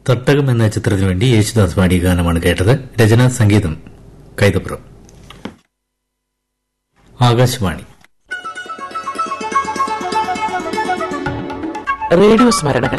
തട്ടകം എന്ന ചിത്രത്തിനു വേണ്ടി യേശുദാസ് പാടിയ ഗാനമാണ് കേട്ടത് രചന സംഗീതം കൈതപ്പുറം ആകാശവാണി റേഡിയോ സ്മരണകൾ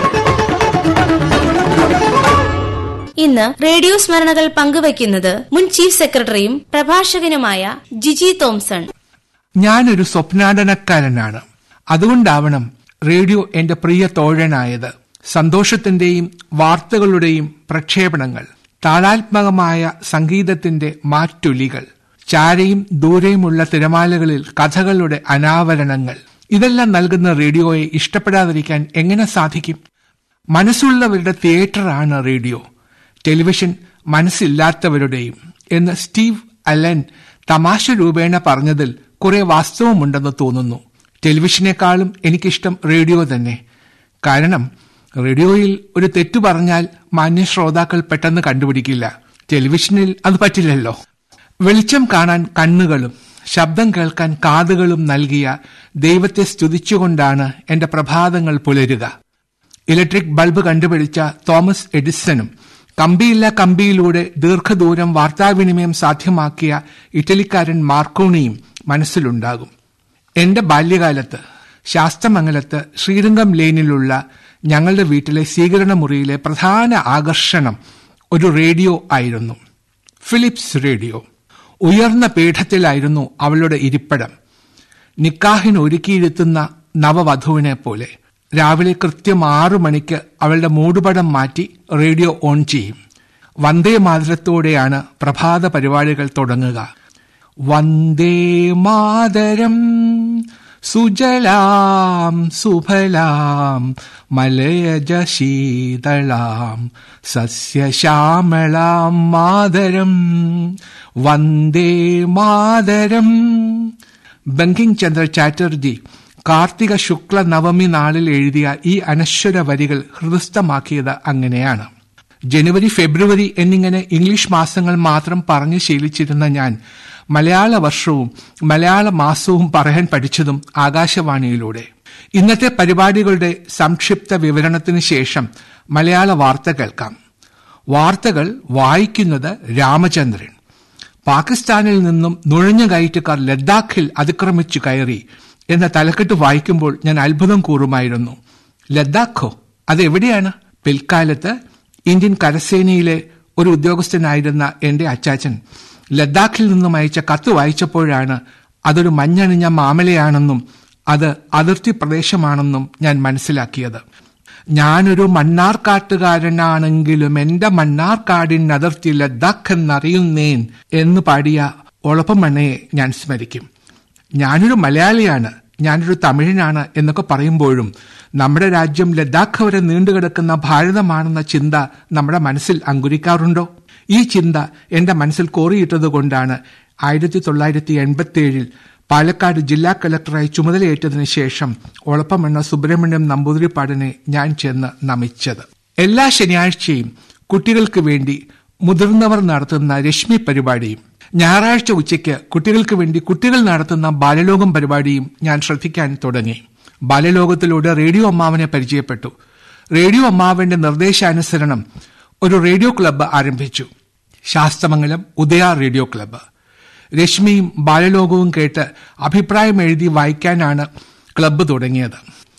ഇന്ന് റേഡിയോ സ്മരണകൾ പങ്കുവയ്ക്കുന്നത് മുൻ ചീഫ് സെക്രട്ടറിയും പ്രഭാഷകനുമായ ജിജി തോംസൺ ഞാനൊരു സ്വപ്നാടനക്കാരനാണ് അതുകൊണ്ടാവണം റേഡിയോ എന്റെ പ്രിയ തോഴനായത് സന്തോഷത്തിന്റെയും വാർത്തകളുടെയും പ്രക്ഷേപണങ്ങൾ താളാത്മകമായ സംഗീതത്തിന്റെ മാറ്റുലികൾ ചാരയും ദൂരെയുമുള്ള തിരമാലകളിൽ കഥകളുടെ അനാവരണങ്ങൾ ഇതെല്ലാം നൽകുന്ന റേഡിയോയെ ഇഷ്ടപ്പെടാതിരിക്കാൻ എങ്ങനെ സാധിക്കും മനസ്സുള്ളവരുടെ തിയേറ്ററാണ് റേഡിയോ ടെലിവിഷൻ മനസ്സില്ലാത്തവരുടെയും എന്ന് സ്റ്റീവ് അലൻ തമാശ രൂപേണ പറഞ്ഞതിൽ കുറെ വാസ്തവമുണ്ടെന്ന് തോന്നുന്നു ടെലിവിഷനേക്കാളും എനിക്കിഷ്ടം റേഡിയോ തന്നെ കാരണം റേഡിയോയിൽ ഒരു തെറ്റു പറഞ്ഞാൽ മാന്യ ശ്രോതാക്കൾ പെട്ടെന്ന് കണ്ടുപിടിക്കില്ല ടെലിവിഷനിൽ അത് പറ്റില്ലല്ലോ വെളിച്ചം കാണാൻ കണ്ണുകളും ശബ്ദം കേൾക്കാൻ കാതുകളും നൽകിയ ദൈവത്തെ സ്തുതിച്ചുകൊണ്ടാണ് എന്റെ പ്രഭാതങ്ങൾ പുലരുക ഇലക്ട്രിക് ബൾബ് കണ്ടുപിടിച്ച തോമസ് എഡിസണും കമ്പിയില്ല കമ്പിയിലൂടെ ദീർഘദൂരം വാർത്താവിനിമയം സാധ്യമാക്കിയ ഇറ്റലിക്കാരൻ മാർക്കോണിയും മനസ്സിലുണ്ടാകും എന്റെ ബാല്യകാലത്ത് ശാസ്തമംഗലത്ത് ശ്രീരംഗം ലെയിനിലുള്ള ഞങ്ങളുടെ വീട്ടിലെ സ്വീകരണ മുറിയിലെ പ്രധാന ആകർഷണം ഒരു റേഡിയോ ആയിരുന്നു ഫിലിപ്സ് റേഡിയോ ഉയർന്ന പീഠത്തിലായിരുന്നു അവളുടെ ഇരിപ്പിടം നിക്കാഹിന് ഒരുക്കിയിരുത്തുന്ന നവവധുവിനെ പോലെ രാവിലെ കൃത്യം ആറു മണിക്ക് അവളുടെ മൂടുപടം മാറ്റി റേഡിയോ ഓൺ ചെയ്യും വന്ദേ മാതരത്തോടെയാണ് പ്രഭാത പരിപാടികൾ തുടങ്ങുക വന്ദേ മാതരം സുജലാം സുഫലാം മലയജ ശീതളാം സസ്യശ്യാമളാം മാതരം വന്ദേ മാതരം ബങ്കിങ് ചന്ദ്ര ചാറ്റർജി കാർത്തിക ശുക്ല നവമി നാളിൽ എഴുതിയ ഈ അനശ്വര വരികൾ ഹൃദയസ്ഥമാക്കിയത് അങ്ങനെയാണ് ജനുവരി ഫെബ്രുവരി എന്നിങ്ങനെ ഇംഗ്ലീഷ് മാസങ്ങൾ മാത്രം പറഞ്ഞു ശീലിച്ചിരുന്ന ഞാൻ മലയാള വർഷവും മലയാള മാസവും പറയാൻ പഠിച്ചതും ആകാശവാണിയിലൂടെ ഇന്നത്തെ പരിപാടികളുടെ സംക്ഷിപ്ത വിവരണത്തിന് ശേഷം മലയാള വാർത്ത കേൾക്കാം വാർത്തകൾ വായിക്കുന്നത് രാമചന്ദ്രൻ പാകിസ്ഥാനിൽ നിന്നും നുഴഞ്ഞുകയറ്റക്കാർ ലഡാക്കിൽ അതിക്രമിച്ചു കയറി എന്ന തലക്കെട്ട് വായിക്കുമ്പോൾ ഞാൻ അത്ഭുതം കൂറുമായിരുന്നു ലഡാക്കോ അതെവിടെയാണ് പിൽക്കാലത്ത് ഇന്ത്യൻ കരസേനയിലെ ഒരു ഉദ്യോഗസ്ഥനായിരുന്ന എന്റെ അച്ചാച്ചൻ ലഡാക്കിൽ നിന്നും അയച്ച കത്ത് വായിച്ചപ്പോഴാണ് അതൊരു മഞ്ഞണിഞ്ഞ മാമലയാണെന്നും അത് അതിർത്തി പ്രദേശമാണെന്നും ഞാൻ മനസ്സിലാക്കിയത് ഞാനൊരു മണ്ണാർക്കാട്ടുകാരനാണെങ്കിലും എന്റെ മണ്ണാർക്കാടിൻ അതിർത്തി ലഡാക്ക് എന്നറിയുന്നേൻ എന്ന് പാടിയ ഒളപ്പമണ്ണയെ ഞാൻ സ്മരിക്കും ഞാനൊരു മലയാളിയാണ് ഞാനൊരു തമിഴനാണ് എന്നൊക്കെ പറയുമ്പോഴും നമ്മുടെ രാജ്യം ലഡാക്ക് വരെ നീണ്ടുകിടക്കുന്ന ഭാരതമാണെന്ന ചിന്ത നമ്മുടെ മനസ്സിൽ അങ്കുരിക്കാറുണ്ടോ ഈ ചിന്ത എന്റെ മനസ്സിൽ കോറിയിട്ടത് കൊണ്ടാണ് ആയിരത്തി തൊള്ളായിരത്തി എൺപത്തി ഏഴിൽ പാലക്കാട് ജില്ലാ കളക്ടറായി ചുമതലയേറ്റതിനു ശേഷം ഒളപ്പമെണ്ണ സുബ്രഹ്മണ്യം നമ്പൂതിരിപ്പാടിനെ ഞാൻ ചെന്ന് നമിച്ചത് എല്ലാ ശനിയാഴ്ചയും കുട്ടികൾക്ക് വേണ്ടി മുതിർന്നവർ നടത്തുന്ന രശ്മി പരിപാടിയും ഞായറാഴ്ച ഉച്ചയ്ക്ക് കുട്ടികൾക്ക് വേണ്ടി കുട്ടികൾ നടത്തുന്ന ബാലലോകം പരിപാടിയും ഞാൻ ശ്രദ്ധിക്കാൻ തുടങ്ങി ബാലലോകത്തിലൂടെ റേഡിയോ അമ്മാവനെ പരിചയപ്പെട്ടു റേഡിയോ അമ്മാവന്റെ നിർദ്ദേശാനുസരണം ഒരു റേഡിയോ ക്ലബ്ബ് ആരംഭിച്ചു ശാസ്തമംഗലം ഉദയ റേഡിയോ ക്ലബ്ബ് രശ്മിയും ബാലലോകവും കേട്ട് അഭിപ്രായം എഴുതി വായിക്കാനാണ് ക്ലബ്ബ് തുടങ്ങിയത്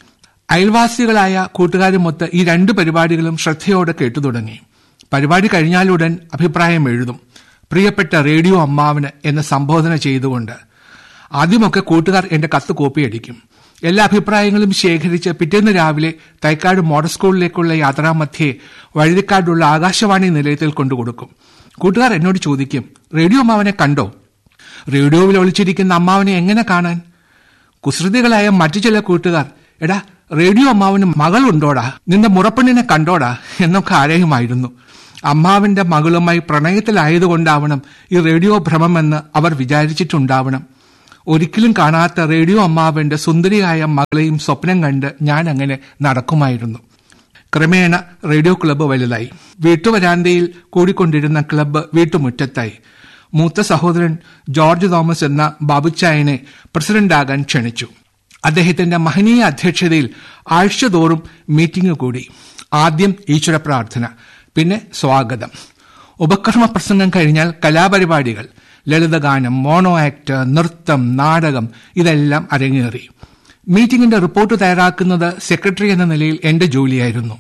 അയൽവാസികളായ കൂട്ടുകാരുമൊത്ത് ഈ രണ്ട് പരിപാടികളും ശ്രദ്ധയോടെ കേട്ടു തുടങ്ങി പരിപാടി കഴിഞ്ഞാലുടൻ അഭിപ്രായം എഴുതും പ്രിയപ്പെട്ട റേഡിയോ അമ്മാവന് എന്ന് സംബോധന ചെയ്തുകൊണ്ട് ആദ്യമൊക്കെ കൂട്ടുകാർ എന്റെ കത്ത് കോപ്പിയടിക്കും എല്ലാ അഭിപ്രായങ്ങളും ശേഖരിച്ച് പിറ്റേന്ന് രാവിലെ തൈക്കാട് മോഡൽ സ്കൂളിലേക്കുള്ള യാത്രാമധ്യേ വഴുതിക്കാടുള്ള ആകാശവാണി നിലയത്തിൽ കൊണ്ടുകൊടുക്കും കൂട്ടുകാർ എന്നോട് ചോദിക്കും റേഡിയോ അമ്മാവനെ കണ്ടോ റേഡിയോയിൽ ഒളിച്ചിരിക്കുന്ന അമ്മാവനെ എങ്ങനെ കാണാൻ കുസൃതികളായ മറ്റു ചില കൂട്ടുകാർ എടാ റേഡിയോ അമ്മാവന് മകളുണ്ടോടാ നിന്റെ മുറപ്പെണ്ണിനെ കണ്ടോടാ എന്നൊക്കെ ആരെയുമായിരുന്നു അമ്മാവിന്റെ മകളുമായി പ്രണയത്തിലായതുകൊണ്ടാവണം ഈ റേഡിയോ ഭ്രമമെന്ന് അവർ വിചാരിച്ചിട്ടുണ്ടാവണം ഒരിക്കലും കാണാത്ത റേഡിയോ അമ്മാവന്റെ സുന്ദരിയായ മകളെയും സ്വപ്നം കണ്ട് ഞാൻ അങ്ങനെ നടക്കുമായിരുന്നു ക്രമേണ റേഡിയോ ക്ലബ്ബ് വലുതായി വീട്ടുവരാന്തയിൽ കൂടിക്കൊണ്ടിരുന്ന ക്ലബ്ബ് വീട്ടുമുറ്റത്തായി മൂത്ത സഹോദരൻ ജോർജ് തോമസ് എന്ന ബാബുച്ചായനെ പ്രസിഡന്റാകാൻ ക്ഷണിച്ചു അദ്ദേഹത്തിന്റെ മഹനീയ അധ്യക്ഷതയിൽ ആഴ്ചതോറും മീറ്റിംഗ് കൂടി ആദ്യം ഈശ്വര പ്രാർത്ഥന പിന്നെ സ്വാഗതം ഉപക്രമ പ്രസംഗം കഴിഞ്ഞാൽ കലാപരിപാടികൾ ലളിതഗാനം മോണോ ആക്ട് നൃത്തം നാടകം ഇതെല്ലാം അരങ്ങേറി മീറ്റിംഗിന്റെ റിപ്പോർട്ട് തയ്യാറാക്കുന്നത് സെക്രട്ടറി എന്ന നിലയിൽ എന്റെ ജോലിയായിരുന്നു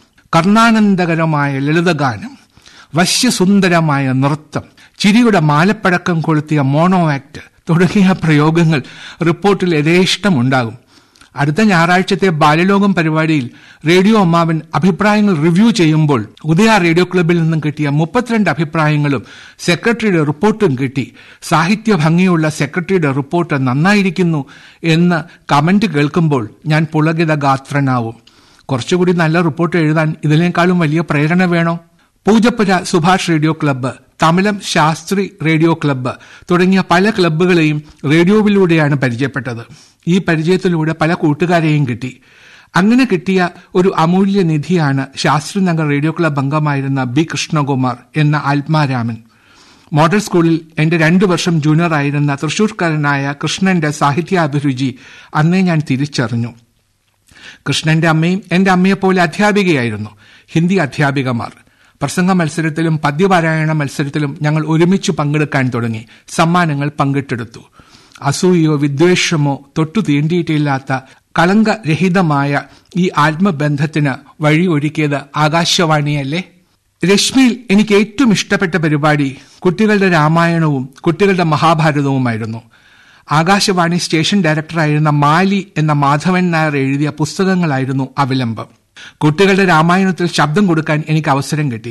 കർണാനന്ദകരമായ ലളിതഗാനം വശ്യസുന്ദരമായ നൃത്തം ചിരിയുടെ മാലപ്പടക്കം കൊളുത്തിയ മോണോ ആക്ട് തുടങ്ങിയ പ്രയോഗങ്ങൾ റിപ്പോർട്ടിൽ യഥേഷ്ടമുണ്ടാകും അടുത്ത ഞായറാഴ്ചത്തെ ബാലലോകം പരിപാടിയിൽ റേഡിയോ അമ്മാവൻ അഭിപ്രായങ്ങൾ റിവ്യൂ ചെയ്യുമ്പോൾ ഉദയ റേഡിയോ ക്ലബിൽ നിന്നും കിട്ടിയ മുപ്പത്തിരണ്ട് അഭിപ്രായങ്ങളും സെക്രട്ടറിയുടെ റിപ്പോർട്ടും കിട്ടി സാഹിത്യ ഭംഗിയുള്ള സെക്രട്ടറിയുടെ റിപ്പോർട്ട് നന്നായിരിക്കുന്നു എന്ന് കമന്റ് കേൾക്കുമ്പോൾ ഞാൻ പുളകിത ഗാത്രനാവും കുറച്ചുകൂടി നല്ല റിപ്പോർട്ട് എഴുതാൻ ഇതിനേക്കാളും വലിയ പ്രേരണ വേണോ Poojappura Subhash radio club Thamizham Sasthri radio club തുടങ്ങിയ പല ക്ലബ്ബുകളെയും റേഡിയോയിലൂടെയാണ് പരിചയപ്പെട്ടത് ഈ പരിചയത്തിലൂടെ പല കൂട്ടുകാരെയും കിട്ടി അങ്ങനെ കിട്ടിയ ഒരു അമൂല്യ നിധിയാണ് ശാസ്ത്രിനഗർ റേഡിയോ ക്ലബ് അംഗമായിരുന്ന ബി കൃഷ്ണകുമാർ എന്ന ആത്മാരാമൻ മോഡൽ സ്കൂളിൽ എന്റെ രണ്ടു വർഷം ജൂനിയർ ആയിരുന്ന തൃശൂർക്കാരനായ കൃഷ്ണന്റെ സാഹിത്യാഭിരുചി അന്നേ ഞാൻ തിരിച്ചറിഞ്ഞു കൃഷ്ണന്റെ അമ്മയും എന്റെ അമ്മയെപ്പോലെ അധ്യാപികയായിരുന്നു ഹിന്ദി അധ്യാപികമാർ പ്രസംഗ മത്സരത്തിലും പദ്യപാരായണ മത്സരത്തിലും ഞങ്ങൾ ഒരുമിച്ച് പങ്കെടുക്കാൻ തുടങ്ങി സമ്മാനങ്ങൾ പങ്കിട്ടെടുത്തു അസൂയോ വിദ്വേഷമോ തൊട്ടു തീണ്ടിയിട്ടില്ലാത്ത കളങ്കരഹിതമായ ഈ ആത്മബന്ധത്തിന് വഴിയൊരുക്കിയത് ആകാശവാണിയല്ലേ രശ്മിയിൽ എനിക്ക് ഏറ്റവും ഇഷ്ടപ്പെട്ട പരിപാടി കുട്ടികളുടെ രാമായണവും കുട്ടികളുടെ മഹാഭാരതവുമായിരുന്നു ആകാശവാണി സ്റ്റേഷൻ ഡയറക്ടറായിരുന്ന മാലി എന്ന മാധവൻ നായർ എഴുതിയ പുസ്തകങ്ങളായിരുന്നു അവലംബം കുട്ടികളുടെ രാമായണത്തിൽ ശബ്ദം കൊടുക്കാൻ എനിക്ക് അവസരം കിട്ടി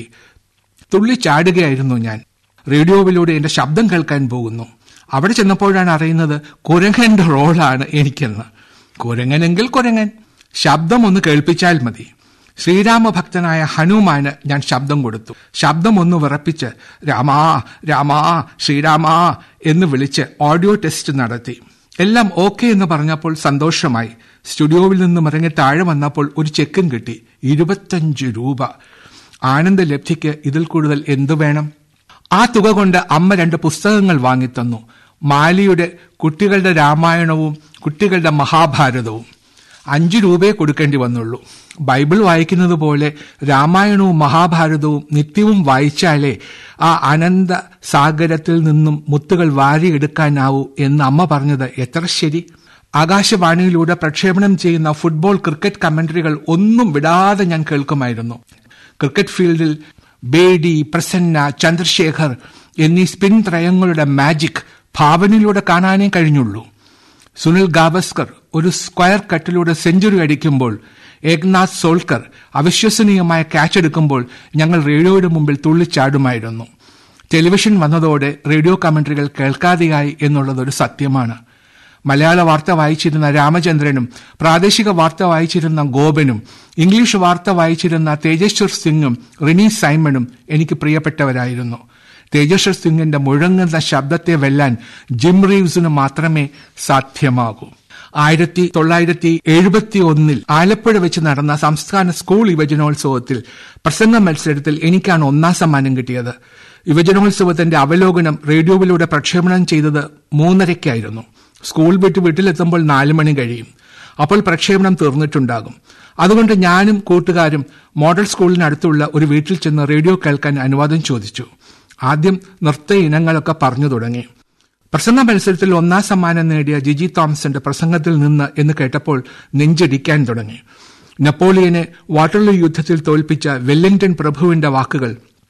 തുള്ളിച്ചാടുകയായിരുന്നു ഞാൻ റേഡിയോയിലൂടെ എന്റെ ശബ്ദം കേൾക്കാൻ പോകുന്നു അവിടെ ചെന്നപ്പോഴാണ് അറിയുന്നത് കുരങ്ങന്റെ റോളാണ് എനിക്കെന്ന് കുരങ്ങനെങ്കിൽ കുരങ്ങൻ ശബ്ദം ഒന്ന് കേൾപ്പിച്ചാൽ മതി ശ്രീരാമഭക്തനായ ഹനുമാന് ഞാൻ ശബ്ദം കൊടുത്തു ശബ്ദം ഒന്ന് വിറപ്പിച്ച് രാമാ രാമാ ശ്രീരാമാ എന്ന് വിളിച്ച് ഓഡിയോ ടെസ്റ്റ് നടത്തി എല്ലാം ഓക്കെ എന്ന് പറഞ്ഞപ്പോൾ സന്തോഷമായി സ്റ്റുഡിയോവിൽ നിന്നും ഇറങ്ങി താഴെ വന്നപ്പോൾ ഒരു ചെക്കും കിട്ടി ഇരുപത്തഞ്ച് രൂപ ആനന്ദലബ്ധിക്ക് ഇതിൽ കൂടുതൽ എന്തു വേണം ആ തുക കൊണ്ട് അമ്മ രണ്ട് പുസ്തകങ്ങൾ വാങ്ങിത്തന്നു മാലിയുടെ കുട്ടികളുടെ രാമായണവും കുട്ടികളുടെ മഹാഭാരതവും അഞ്ചു രൂപയെ കൊടുക്കേണ്ടി വന്നുള്ളൂ ബൈബിൾ വായിക്കുന്നത് പോലെ രാമായണവും മഹാഭാരതവും നിത്യവും വായിച്ചാലേ ആ അനന്ത സാഗരത്തിൽ നിന്നും മുത്തുകൾ വാരിയെടുക്കാനാവൂ എന്ന് അമ്മ പറഞ്ഞത് എത്ര ശരി ആകാശവാണിയിലൂടെ പ്രക്ഷേപണം ചെയ്യുന്ന ഫുട്ബോൾ ക്രിക്കറ്റ് കമന്ററികൾ ഒന്നും വിടാതെ ഞാൻ കേൾക്കുമായിരുന്നു ക്രിക്കറ്റ് ഫീൽഡിൽ ബേഡി പ്രസന്ന ചന്ദ്രശേഖർ എന്നീ സ്പിൻ ത്രയങ്ങളുടെ മാജിക് ഭാവനയിലൂടെ കാണാനേ കഴിഞ്ഞുള്ളൂ സുനിൽ ഗാവസ്കർ ഒരു സ്ക്വയർ കട്ടിലൂടെ സെഞ്ചുറി അടിക്കുമ്പോൾ ഏക്നാഥ് സോൾക്കർ അവിശ്വസനീയമായ ക്യാച്ച് എടുക്കുമ്പോൾ ഞങ്ങൾ റേഡിയോയുടെ മുമ്പിൽ തുള്ളിച്ചാടുമായിരുന്നു ടെലിവിഷൻ വന്നതോടെ റേഡിയോ കമന്ററികൾ കേൾക്കാതെയായി എന്നുള്ളതൊരു സത്യമാണ് മലയാള വാർത്ത വായിച്ചിരുന്ന രാമചന്ദ്രനും പ്രാദേശിക വാർത്ത വായിച്ചിരുന്ന ഗോപനും ഇംഗ്ലീഷ് വാർത്ത വായിച്ചിരുന്ന തേജേശ്വർ സിംഗും റിനി സൈമണും എനിക്ക് പ്രിയപ്പെട്ടവരായിരുന്നു തേജേശ്വർ സിംഗിന്റെ മുഴങ്ങുന്ന ശബ്ദത്തെ വെല്ലാൻ ജിം റീവ്സിന് മാത്രമേ സാധ്യമാകൂ ആയിരത്തി തൊള്ളായിരത്തി എഴുപത്തി ഒന്നിൽ ആലപ്പുഴ വെച്ച് നടന്ന സംസ്ഥാന സ്കൂൾ യുവജനോത്സവത്തിൽ പ്രസംഗ മത്സരത്തിൽ എനിക്കാണ് ഒന്നാം സമ്മാനം കിട്ടിയത് യുവജനോത്സവത്തിന്റെ അവലോകനം റേഡിയോയിലൂടെ പ്രക്ഷേപണം ചെയ്തത് മൂന്നരയ്ക്കായിരുന്നു സ്കൂൾ വിട്ട് വീട്ടിലെത്തുമ്പോൾ നാലു മണി കഴിയും അപ്പോൾ പ്രക്ഷേപണം തീർന്നിട്ടുണ്ടാകും അതുകൊണ്ട് ഞാനും കൂട്ടുകാരും മോഡൽ സ്കൂളിനടുത്തുള്ള ഒരു വീട്ടിൽ ചെന്ന് റേഡിയോ കേൾക്കാൻ അനുവാദം ചോദിച്ചു ആദ്യം നൃത്ത ഇനങ്ങളൊക്കെ പറഞ്ഞു തുടങ്ങി പ്രസംഗ മത്സരത്തിൽ ഒന്നാം സമ്മാനം നേടിയ ജിജി തോമസിന്റെ പ്രസംഗത്തിൽ നിന്ന് എന്ന് കേട്ടപ്പോൾ നെഞ്ചിടിക്കാൻ തുടങ്ങി നെപ്പോളിയനെ വാട്ടർലൂ യുദ്ധത്തിൽ തോൽപ്പിച്ച വെല്ലിംഗ്ടൺ പ്രഭുവിന്റെ വാക്കുകൾ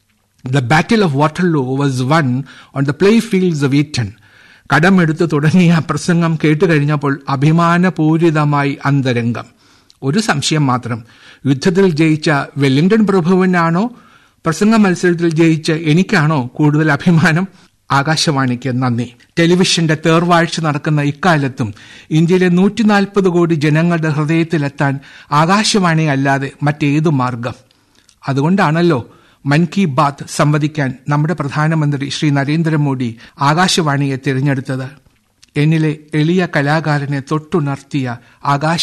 the battle of Waterloo was won on the play fields of Eton കടമെടുത്ത് തുടങ്ങിയ പ്രസംഗം കേട്ടുകഴിഞ്ഞപ്പോൾ അഭിമാനപൂരിതമായി അന്തരംഗം ഒരു സംശയം മാത്രം യുദ്ധത്തിൽ ജയിച്ച വെല്ലിംഗ്ടൺ പ്രഭുവിനാണോ പ്രസംഗ മത്സരത്തിൽ ജയിച്ച എനിക്കാണോ കൂടുതൽ അഭിമാനം ആകാശവാണിക്ക് നന്ദി ടെലിവിഷന്റെ തേർവാഴ്ച നടക്കുന്ന ഇക്കാലത്തും ഇന്ത്യയിലെ നൂറ്റിനാൽപ്പത് കോടി ജനങ്ങളുടെ ഹൃദയത്തിലെത്താൻ ആകാശവാണി അല്ലാതെ മറ്റേതു മാർഗം അതുകൊണ്ടാണല്ലോ മൻ കി ബാത്ത് സംവദിക്കാൻ നമ്മുടെ പ്രധാനമന്ത്രി ശ്രീ നരേന്ദ്രമോദി ആകാശവാണിയെ തിരഞ്ഞെടുത്തത് എന്നിലെ എളിയ കലാകാരനെ തൊട്ടുണർത്തിയ ആകാശ